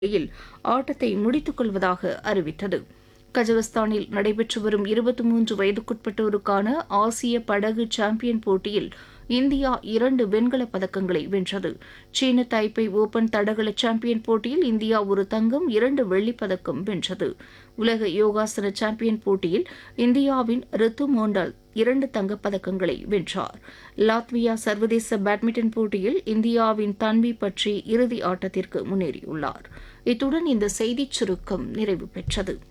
நிலையில் ஆட்டத்தை முடித்துக் கொள்வதாக அறிவித்தது கஜகஸ்தானில் நடைபெற்று வரும் இருபத்தி மூன்று வயதுக்குட்பட்டோருக்கான ஆசிய படகு சாம்பியன் போட்டியில் இந்தியா இரண்டு வெண்கலப் பதக்கங்களை வென்றது சீன தைப்பை ஓபன் தடகள சாம்பியன் போட்டியில் இந்தியா ஒரு தங்கம் இரண்டு வெள்ளிப் பதக்கம் வென்றது உலக யோகாசன சாம்பியன் போட்டியில் இந்தியாவின் ரித்து மோண்டால் இரண்டு தங்கப் பதக்கங்களை வென்றார் லாத்வியா சர்வதேச பேட்மிண்டன் போட்டியில் இந்தியாவின் தன்வி பற்றி இறுதி ஆட்டத்திற்கு முன்னேறியுள்ளார் இத்துடன் இந்த செய்திச் சுருக்கம் நிறைவு பெற்றது